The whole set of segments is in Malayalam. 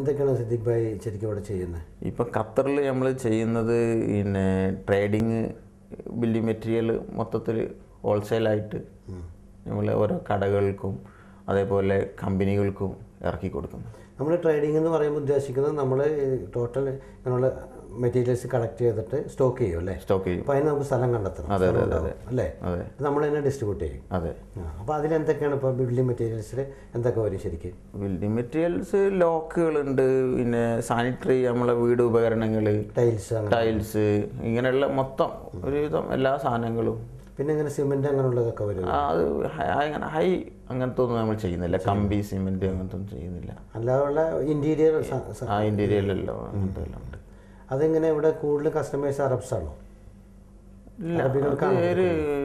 എന്തൊക്കെയാണ് സിദ്ദിഖ് ഭായി ശരിക്കും ഇവിടെ ചെയ്യുന്നത് ഇപ്പം ഖത്തറിൽ നമ്മൾ ചെയ്യുന്നത് പിന്നെ ട്രേഡിങ് ബിൽഡിംഗ് മെറ്റീരിയൽ മൊത്തത്തിൽ ഹോൾസെയിലായിട്ട് നമ്മൾ ഓരോ കടകൾക്കും അതേപോലെ കമ്പനികൾക്കും ഇറക്കി കൊടുക്കുന്നു നമ്മൾ ട്രേഡിംഗ് എന്ന് പറയുമ്പോൾ ഉദ്ദേശിക്കുന്നത് നമ്മൾ ടോട്ടൽ ഇങ്ങനെയുള്ള മെറ്റീരിയൽസ് കളക്ട് ചെയ്തിട്ട് സ്റ്റോക്ക് ചെയ്യും അല്ലേ സ്റ്റോക്ക് ചെയ്യും അപ്പോൾ അതിന് നമുക്ക് സ്ഥലം കണ്ടെത്തണം അതെ, സ്ഥലം അതെ, ഉണ്ടാവും, അല്ലേ അതെ നമ്മൾ തന്നെ ഡിസ്ട്രിബ്യൂട്ട് ചെയ്യും അതെ അപ്പോൾ അതിലെന്തൊക്കെയാണ് ഇപ്പോൾ ബിൽഡിംഗ് മെറ്റീരിയൽസിൽ എന്തൊക്കെ വരും ശരിക്കും ബിൽഡിംഗ് മെറ്റീരിയൽസ് ലോക്കുകളുണ്ട് പിന്നെ സാനിറ്ററി നമ്മളെ വീട് ഉപകരണങ്ങൾ ടൈൽസ് അങ്ങനെ ടൈൽസ് ഇങ്ങനെയുള്ള മൊത്തം ഒരുവിധം എല്ലാ സാധനങ്ങളും പിന്നെ ഇങ്ങനെ സിമെൻറ്റ് അങ്ങനെയുള്ളതൊക്കെ വരും ആ, അത് ഹൈ- അങ്ങനെ ഹൈ അങ്ങനത്തെ ഒന്നും നമ്മൾ ചെയ്യുന്നില്ല കമ്പി സിമെന്റ് അങ്ങനത്തെ ഒന്നും ചെയ്യുന്നില്ല അല്ലാതെയുള്ള ഇൻറ്റീരിയർ ആ ഇന്റീരിയറിലല്ലോ അങ്ങനത്തെ എല്ലാം ഉണ്ട് അതെങ്ങനെ ഇവിടെ കൂടുതൽ കസ്റ്റമേഴ്സ് അറബ്സ് ആണോ ഇല്ല അത് ഒരു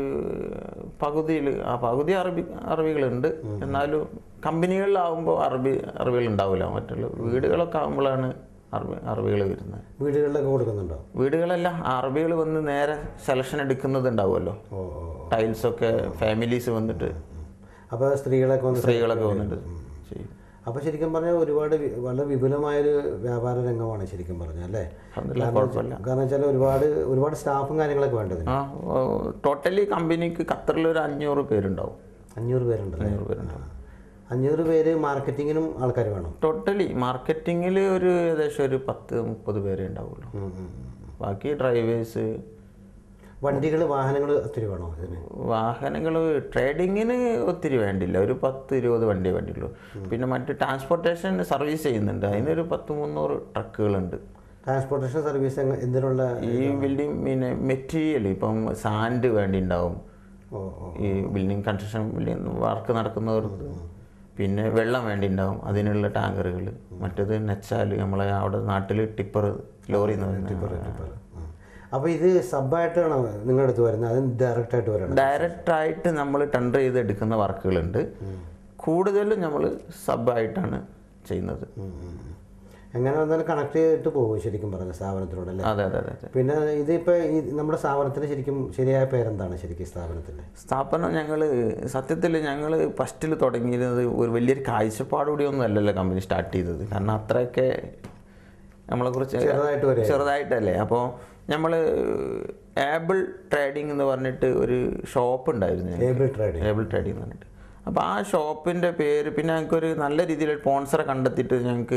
പകുതിയിൽ ആ പകുതി അറബി അറബികളുണ്ട് എന്നാലും കമ്പനികളിലാവുമ്പോൾ അറബി അറബികൾ ഉണ്ടാവില്ല മറ്റുള്ള വീടുകളൊക്കെ ആകുമ്പോഴാണ് അറബി അറബികൾ വരുന്നത് വീടുകളിലൊക്കെ കൊടുക്കുന്നുണ്ടോ വീടുകളല്ല അറബികൾ വന്ന് നേരെ സെലക്ഷൻ എടുക്കുന്നത് ഉണ്ടാവുമല്ലോ ഓ ഓ ടൈൽസൊക്കെ ഫാമിലീസ് വന്നിട്ട് അപ്പോൾ സ്ത്രീകളൊക്കെ വന്ന് സ്ത്രീകളൊക്കെ വന്നിട്ട് ചെയ്യും അപ്പോൾ ശരിക്കും പറഞ്ഞാൽ ഒരുപാട് വി- വളരെ വിപുലമായൊരു വ്യാപാര രംഗമാണ് ശരിക്കും പറഞ്ഞാൽ അല്ലേ അൽഹംദുലില്ലാ, കുഴപ്പമില്ല കാരണം വെച്ചാൽ ഒരുപാട് ഒരുപാട് സ്റ്റാഫും കാര്യങ്ങളൊക്കെ വേണ്ടത് ആ ടോട്ടലി കമ്പനിക്ക് ഖത്തറിൽ ഒരു അഞ്ഞൂറ് പേരുണ്ടാവും അഞ്ഞൂറ് പേരുണ്ടല്ലേ അഞ്ഞൂറ് പേരുണ്ടാവും അഞ്ഞൂറ് പേര് മാർക്കറ്റിങ്ങിനും ആൾക്കാർ വേണം ടോട്ടലി മാർക്കറ്റിങ്ങിൽ ഒരു ഏകദേശം ഒരു പത്ത് മുപ്പത് പേരേ ഉണ്ടാവുള്ളൂ ഉം, ഉം, ഉം. ബാക്കി ഡ്രൈവേഴ്സ് വണ്ടികൾ വാഹനങ്ങൾ ഒത്തിരി വേണോ ഇതിന് വാഹനങ്ങൾ ട്രേഡിങ്ങിന് ഒത്തിരി വേണ്ടില്ല ഒരു പത്ത് ഇരുപത് വണ്ടിയേ വേണ്ടിയുള്ളൂ പിന്നെ മറ്റ് ട്രാൻസ്പോർട്ടേഷൻ സർവീസ് ചെയ്യുന്നുണ്ട് അതിനൊരു പത്ത് മുന്നൂറ് ട്രക്കുകളുണ്ട് ട്രാൻസ്പോർട്ടേഷൻ സർവീസ് എങ്ങ- എന്തിനുള്ള ഈ ബിൽഡിംഗ് പിന്നെ മെറ്റീരിയൽ ഇപ്പം സാൻഡ് വേണ്ടി ഉണ്ടാവും ഓ ഓ ഈ ബിൽഡിംഗ് കൺസ്ട്രക്ഷൻ ബിൽഡിംഗ് വർക്ക് നടക്കുന്നവർക്ക് പിന്നെ വെള്ളം വേണ്ടി ഉണ്ടാവും അതിനുള്ള ടാങ്കറുകൾ മറ്റേത് നെച്ചാൽ നമ്മളെ അവിടെ നാട്ടിൽ ടിപ്പർ ലോറി എന്ന് പറയുന്നത് അപ്പോൾ ഇത് സബായിട്ടാണോ നിങ്ങളുടെ അടുത്ത് വരുന്നത് അത് ഡയറക്റ്റ് ആയിട്ട് വരണം ഡയറക്റ്റ് ആയിട്ട് നമ്മൾ ടെൻഡർ ചെയ്ത് എടുക്കുന്ന വർക്കുകളുണ്ട് കൂടുതലും നമ്മൾ സബായിട്ടാണ് ചെയ്യുന്നത് ഉം, ഉം, ഉം. എങ്ങനെ വന്നാലും കണക്ട് ചെയ്തിട്ട് പോകും ശരിക്കും പറഞ്ഞ സ്ഥാപനത്തിനോട് അല്ലേ അതെ അതെ അതെ അതെ പിന്നെ ഇതിപ്പോൾ ഈ നമ്മുടെ സ്ഥാപനത്തിന് ശരിക്കും ശരിയായ പേരെന്താണ് ശരിക്കും സ്ഥാപനത്തിൻ്റെ സ്ഥാപനം ഞങ്ങൾ സത്യത്തിൽ ഞങ്ങൾ ഫസ്റ്റിൽ തുടങ്ങിയിരുന്നത് ഒരു വലിയൊരു കാഴ്ചപ്പാടുകൂടി ഒന്നും അല്ലല്ലോ കമ്പനി സ്റ്റാർട്ട് ചെയ്തത് കാരണം അത്രയൊക്കെ നമ്മളെക്കുറിച്ച് ചെറുതായിട്ട് വരെ ചെറുതായിട്ടല്ലേ അപ്പോൾ നമ്മൾ ഏബിൾ ട്രേഡിംഗ് എന്ന് പറഞ്ഞിട്ട് ഒരു ഷോപ്പ് ഉണ്ടായിരുന്നു ഞങ്ങൾക്ക്. ഏബിൾ ട്രേഡിംഗ് ഏബിൾ ട്രേഡിംഗ് എന്ന് പറഞ്ഞിട്ട് അപ്പോൾ ആ ഷോപ്പിൻ്റെ പേര് പിന്നെ ഞങ്ങൾക്കൊരു നല്ല രീതിയിൽ സ്പോൺസറെ കണ്ടെത്തിയിട്ട് ഞങ്ങൾക്ക്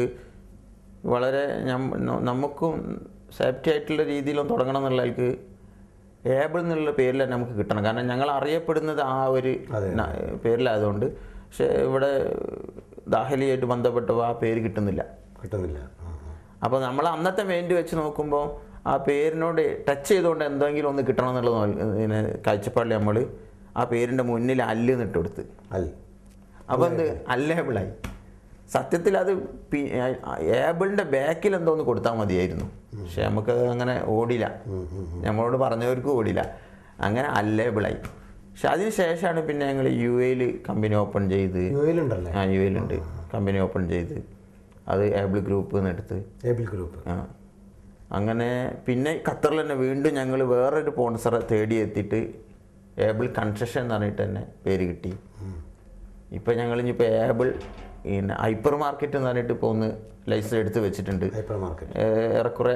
വളരെ ഞം- ന- നമുക്കും സേഫ്റ്റി ആയിട്ടുള്ള രീതിയിലൊന്നും തുടങ്ങണം എന്നുള്ളവർക്ക് ഏബിൾ എന്നുള്ള പേരിൽ തന്നെ നമുക്ക് കിട്ടണം കാരണം ഞങ്ങൾ അറിയപ്പെടുന്നത് ആ ഒരു ന- പേരിലായതുകൊണ്ട് പക്ഷേ ഇവിടെ ദാഹലിയായിട്ട് ബന്ധപ്പെട്ടപ്പോൾ ആ പേര് കിട്ടുന്നില്ല കിട്ടുന്നില്ല ആ, ആ. അപ്പോൾ നമ്മൾ അന്നത്തെ മൈൻഡ് വെച്ച് നോക്കുമ്പോൾ ആ പേരിനോട് ടച്ച് ചെയ്തുകൊണ്ട് എന്തെങ്കിലും ഒന്ന് കിട്ടണം എന്നുള്ളത് നോ- ഇതിനെ കാഴ്ചപ്പാടിൽ നമ്മൾ ആ പേരിൻ്റെ മുന്നിൽ അല്ല് നിട്ടെടുത്ത് അൽ അപ്പോൾ എന്ത് അല്ലേബിളായി സത്യത്തിൽ അത് ഏബിളിൻ്റെ ബാക്കിൽ എന്തോ ഒന്ന് കൊടുത്താൽ മതിയായിരുന്നു പക്ഷെ നമുക്ക് അങ്ങനെ ഓടില്ല നമ്മളോട് പറഞ്ഞവർക്ക് ഓടില്ല അങ്ങനെ അല്ലേബിളായി പക്ഷെ അതിന് ശേഷമാണ് പിന്നെ ഞങ്ങൾ യു എയിൽ കമ്പനി ഓപ്പൺ ചെയ്ത് യു എയിലുണ്ടല്ലേ ആ യു എയിലുണ്ട് കമ്പനി ഓപ്പൺ ചെയ്ത് അത് ഏബിൾ ഗ്രൂപ്പ് എടുത്ത് ഏബിൾ ഗ്രൂപ്പ് ആ അങ്ങനെ പിന്നെ ഖത്തറിൽ തന്നെ വീണ്ടും ഞങ്ങൾ വേറൊരു സ്പോൺസറെ തേടി എത്തിയിട്ട് ഏബിൾ കൺസ്ട്രക്ഷൻ എന്ന് പറഞ്ഞിട്ട് തന്നെ പേര് കിട്ടി ഇപ്പം ഞങ്ങൾ ഇനിയിപ്പോൾ ഏബിൾ പിന്നെ ഹൈപ്പർ മാർക്കറ്റ് എന്ന് പറഞ്ഞിട്ട് ഇപ്പോൾ ഒന്ന് ലൈസൻസ് എടുത്ത് വെച്ചിട്ടുണ്ട് ഹൈപ്പർ മാർക്കറ്റ് ഏ- ഏറെക്കുറെ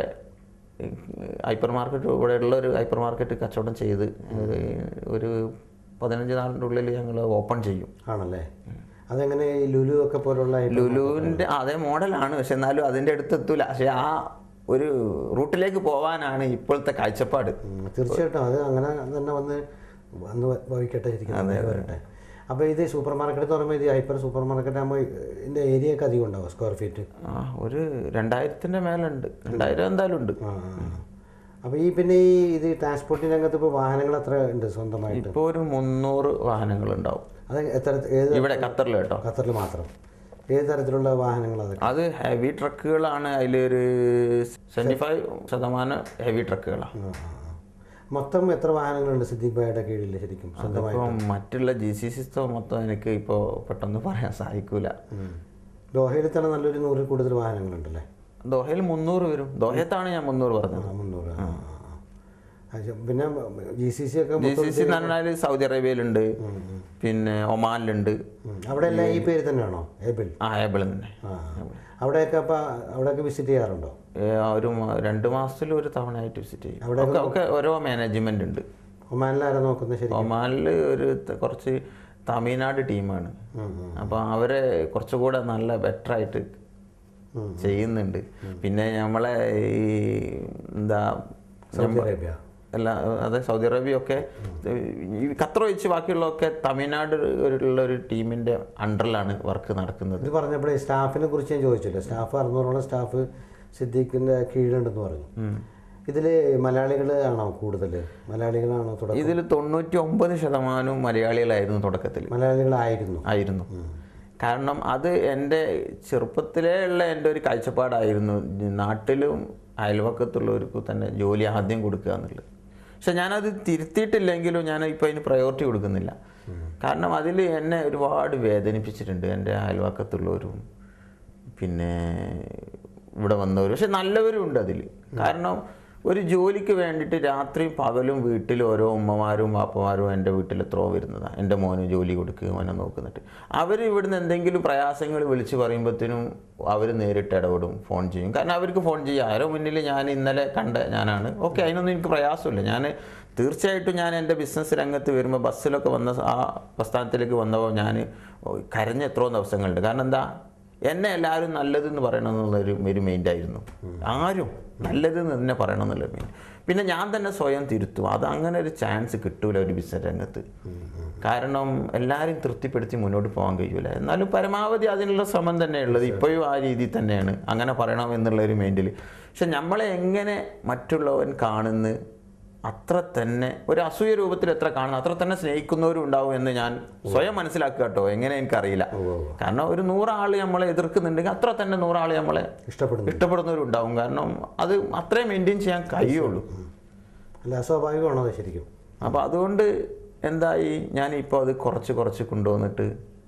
ഹൈപ്പർ മാർക്കറ്റ് ഇവിടെ ഉള്ള ഒരു ഹൈപ്പർ മാർക്കറ്റ് കച്ചവടം ചെയ്ത് ഒരു ഒരു പതിനഞ്ച് നാളിൻ്റെ ഉള്ളിൽ ഞങ്ങൾ ഓപ്പൺ ചെയ്യും ആണല്ലേ അതെങ്ങനെ ഈ ലുലു ഒക്കെ പോലുള്ള hyper ലുലുവിൻ്റെ അതേ മോഡലാണ് പക്ഷെ എന്നാലും അതിൻ്റെ അടുത്ത് എത്തൂല പക്ഷെ ആ ഒരു റൂട്ടിലേക്ക് പോകാനാണ് ഇപ്പോഴത്തെ കാഴ്ചപ്പാട് ഉം, തീർച്ചയായിട്ടും അത് അങ്ങനെ തന്നെ വന്ന് വന്ന് ഭവിക്കട്ടെ ശരിക്കും നന്നായി വരട്ടെ അപ്പോൾ ഇത് സൂപ്പർ മാർക്കറ്റ് എന്ന് പറയുമ്പോൾ ഇത് ഹൈപ്പർ സൂപ്പർ മാർക്കറ്റ് ആകുമ്പോൾ ഇതിൻ്റെ ഏരിയ ഒക്കെ അധികം ഉണ്ടാവും സ്ക്വയർ ഫീറ്റ് ആ ഒരു രണ്ടായിരത്തിൻ്റെ മേലുണ്ട് രണ്ടായിരം എന്തായാലും ഉണ്ട് ആ അപ്പോൾ ഈ പിന്നെ ഈ ഇത് ട്രാൻസ്പോർട്ടിംഗ് രംഗത്ത് ഇപ്പോൾ വാഹനങ്ങൾ എത്ര ഉണ്ട് സ്വന്തമായിട്ട് ഇപ്പോൾ ഒരു മുന്നൂറ് വാഹനങ്ങളുണ്ടാവും അത് എത്ര ഏത് ഇവിടെ ഖത്തറിൽ കേട്ടോ ഖത്തറിൽ മാത്രം ഏത് തരത്തിലുള്ള വാഹനങ്ങൾ അതൊക്കെ അത് ഹെവി ട്രക്കുകളാണ് അതിലൊരു സെവൻറ്റി ഫൈവ് ശതമാനം ഹെവി ട്രക്കുകളാണ് ആ, ആ, ആ. മൊത്തം എത്ര വാഹനങ്ങളുണ്ട് സിദ്ദീഖ് ഭായിയുടെ കീഴിൽ ശരിക്കും സ്വന്തമായി അപ്പോൾ മറ്റുള്ള ജി സി സിസ്റ്റം മൊത്തം എനിക്ക് ഇപ്പോൾ പെട്ടെന്ന് പറയാൻ സാധിക്കൂല ദോഹയിൽ തന്നെ നല്ലൊരു നൂറിൽ കൂടുതൽ വാഹനങ്ങളുണ്ടല്ലേ ദോഹയിൽ മുന്നൂറ് വരും ദോഹത്താണ് ഞാൻ മുന്നൂറ് പറഞ്ഞത് ആ മുന്നൂറ് ആ, ആ, ആ. അത് പിന്നെ ജി സി സി ഒക്കെ ജി സി സി എന്ന് പറഞ്ഞാൽ സൗദി അറേബ്യയിലുണ്ട് പിന്നെ ഒമാനിലുണ്ട് ഉം. അവിടെ എല്ലാം ഈ പേര് തന്നെയാണോ ഏബിൾ ആ ഏബിൾ തന്നെ ആ അവിടെയൊക്കെ അപ്പോൾ അവിടെയൊക്കെ വിസിറ്റ് ചെയ്യാറുണ്ടോ ഏ, ഒരു മ- രണ്ട് മാസത്തിൽ ഒരു തവണ ആയിട്ട് വിസിറ്റ് ചെയ്യും ഒക്കെ ഒക്കെ ഓരോ മാനേജ്മെന്റ് ഉണ്ട് ഒമാനിലാരാ നോക്കുന്നത് ശരി ഒമാനിൽ ഒരു ത- കുറച്ച് തമിഴ്നാട് ടീമാണ് ഉം, ഉം. അപ്പോൾ അവരെ കുറച്ചുകൂടെ നല്ല ബെറ്റർ ആയിട്ട് ചെയ്യുന്നുണ്ട് പിന്നെ നമ്മളെ ഈ എന്താ സൗദി അറേബ്യ അല്ല അതെ സൗദി അറേബ്യ ഒക്കെ ഈ ഖത്തർ ഒഴിച്ച് ബാക്കിയുള്ളതൊക്കെ തമിഴ്നാട് ഉള്ള ഒരു ടീമിന്റെ അണ്ടറിലാണ് വർക്ക് നടക്കുന്നത് ഇത് പറഞ്ഞപ്പോഴേ സ്റ്റാഫിനെ കുറിച്ച് ഞാൻ ചോദിച്ചില്ല സ്റ്റാഫ് അറുന്നൂറോളം സ്റ്റാഫ് സിദ്ദീഖിൻ്റെ കീഴിലുണ്ടെന്ന് പറഞ്ഞു ഇതിൽ മലയാളികൾ ആണോ കൂടുതൽ മലയാളികളാണോ തുടക്കം ഇതിൽ തൊണ്ണൂറ്റി ഒമ്പത് ശതമാനവും മലയാളികളായിരുന്നു തുടക്കത്തിൽ മലയാളികളായിരുന്നു ആയിരുന്നു കാരണം അത് എൻ്റെ ചെറുപ്പത്തിലേ ഉള്ള എൻ്റെ ഒരു കാഴ്ചപ്പാടായിരുന്നു നാട്ടിലും അയൽവക്കത്തുള്ളവർക്കും തന്നെ ജോലി ആദ്യം കൊടുക്കുക എന്നുള്ളത് പക്ഷെ ഞാനത് തിരുത്തിയിട്ടില്ലെങ്കിലും ഞാൻ ഇപ്പോൾ അതിന് പ്രയോറിറ്റി കൊടുക്കുന്നില്ല കാരണം അതിൽ എന്നെ ഒരുപാട് വേദനിപ്പിച്ചിട്ടുണ്ട് എൻ്റെ അയൽവക്കത്തുള്ളവരും പിന്നെ ഇവിടെ വന്നവരും പക്ഷെ നല്ലവരും ഉണ്ട് അതിൽ കാരണം ഒരു ജോലിക്ക് വേണ്ടിയിട്ട് രാത്രിയും പകലും വീട്ടിൽ ഓരോ ഉമ്മമാരും വാപ്പമാരും എൻ്റെ വീട്ടിൽ എത്രയോ വരുന്നതാണ് എൻ്റെ മോന് ജോലി കൊടുക്കുക മോനെ നോക്കുന്നിട്ട് അവർ ഇവിടുന്ന് എന്തെങ്കിലും പ്രയാസങ്ങൾ വിളിച്ച് പറയുമ്പോഴത്തേനും അവർ നേരിട്ട് ഇടപെടും ഫോൺ ചെയ്യും കാരണം അവർക്ക് ഫോൺ ചെയ്യും ആരോ മുന്നിൽ ഞാൻ ഇന്നലെ കണ്ട ഞാനാണ് ഓക്കെ അതിനൊന്നും എനിക്ക് പ്രയാസമില്ല ഞാൻ തീർച്ചയായിട്ടും ഞാൻ എൻ്റെ ബിസിനസ് രംഗത്ത് വരുമ്പോൾ ബസ്സിലൊക്കെ വന്ന സ- ആ പ്രസ്ഥാനത്തിലേക്ക് വന്നപ്പോൾ ഞാൻ കരഞ്ഞ എത്രയോ ദിവസങ്ങളുണ്ട് കാരണം എന്താ എന്നെ എല്ലാവരും നല്ലതെന്ന് പറയണം എന്നുള്ളൊരു ഒരു മെയിൻ്റായിരുന്നു ആരും നല്ലതെന്ന് തന്നെ പറയണം എന്നുള്ളൊരു മെയിൻ പിന്നെ ഞാൻ തന്നെ സ്വയം തിരുത്തും അത് അങ്ങനെ ഒരു ചാൻസ് കിട്ടൂല ഒരു ബിസിനസ് രംഗത്ത് കാരണം എല്ലാവരും തൃപ്തിപ്പെടുത്തി മുന്നോട്ട് പോകാൻ കഴിയൂല എന്നാലും പരമാവധി അതിനുള്ള ശ്രമം തന്നെയുള്ളത് ഇപ്പോഴും ആ രീതിയിൽ തന്നെയാണ് അങ്ങനെ പറയണം എന്നുള്ള ഒരു മൈൻഡിൽ പക്ഷെ നമ്മളെ എങ്ങനെ മറ്റുള്ളവൻ കാണുന്നു അത്ര തന്നെ ഒരു അസൂയ രൂപത്തിൽ എത്ര കാണുന്നു അത്ര തന്നെ സ്നേഹിക്കുന്നവരും ഉണ്ടാവും എന്ന് ഞാൻ സ്വയം മനസ്സിലാക്കുക കേട്ടോ എങ്ങനെ എനിക്കറിയില്ല കാരണം ഒരു നൂറാൾ നമ്മളെ എതിർക്കുന്നുണ്ടെങ്കിൽ അത്ര തന്നെ നൂറാൾ നമ്മളെ ഇഷ്ടപ്പെടുന്നു ഇഷ്ടപ്പെടുന്നവരുണ്ടാവും കാരണം അത് അത്രയും മെയിൻറ്റെയിൻ ചെയ്യാൻ കഴിയുള്ളൂ അല്ല അസ്വാഭാവികമാണോ അത് ശരിക്കും അപ്പോൾ അതുകൊണ്ട് എന്തായി ഞാനിപ്പോൾ അത് കുറച്ച് കുറച്ച് കൊണ്ടുവന്നിട്ട്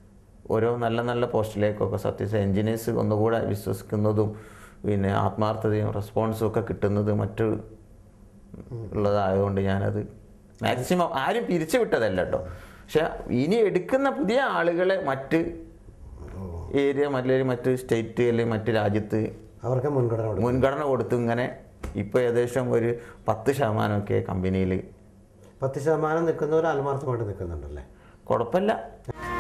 ഓരോ നല്ല നല്ല പോസ്റ്റിലേക്കൊക്കെ സത്യസ് എൻജിനീയേഴ്സ് ഒന്നുകൂടെ വിശ്വസിക്കുന്നതും പിന്നെ ആത്മാർത്ഥതയും റെസ്പോൺസും ഒക്കെ കിട്ടുന്നത് മറ്റു ഉള്ളതായതുകൊണ്ട് ഞാനത് മാക്സിമം ആരും പിരിച്ചു വിട്ടതല്ല കേട്ടോ പക്ഷെ ഇനി എടുക്കുന്ന പുതിയ ആളുകളെ മറ്റ് ഏരിയ അല്ലെങ്കിൽ മറ്റ് സ്റ്റേറ്റ് അല്ലെങ്കിൽ മറ്റ് രാജ്യത്ത് അവർക്ക് മുൻഗണന കൊടുക്കും മുൻഗണന കൊടുത്ത് ഇങ്ങനെ ഇപ്പോൾ ഏകദേശം ഒരു പത്ത് ശതമാനമൊക്കെ കമ്പനിയിൽ പത്ത് ശതമാനം നിൽക്കുന്നവർ ആത്മാർത്ഥമായിട്ട് നിൽക്കുന്നുണ്ടല്ലേ കുഴപ്പമില്ല